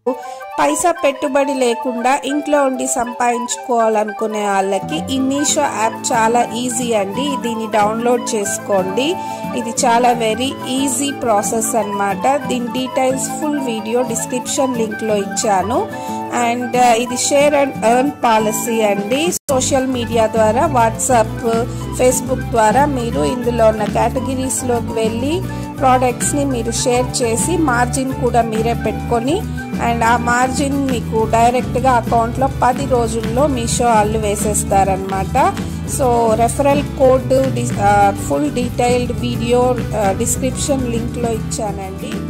పైసా పెట్టుబడి లేకుండా ఇంట్లో ఉండి సంపాదించుకోవాలనుకునే వాళ్ళకి ఈ మీషో యాప్ చాలా ఈజీ అండి దీన్ని డౌన్లోడ్ చేసుకోండి ఇది చాలా వెరీ ఈజీ ప్రాసెస్ అన్నమాట దీని డీటెయిల్స్ ఫుల్ వీడియో డిస్క్రిప్షన్ లింక్లో ఇచ్చాను అండ్ ఇది షేర్ అండ్ ఎర్న్ పాలసీ అండి సోషల్ మీడియా ద్వారా వాట్సాప్ ఫేస్బుక్ ద్వారా మీరు ఇందులో ఉన్న కేటగిరీస్లోకి వెళ్ళి ప్రోడక్ట్స్ని మీరు షేర్ చేసి మార్జిన్ కూడా మీరే పెట్టుకొని అండ్ ఆ మార్జిన్ మీకు డైరెక్ట్గా అకౌంట్లో పది రోజుల్లో మీషో వాళ్ళు వేసేస్తారనమాట so referral code full detailed video description లింక్లో ఇచ్చానండి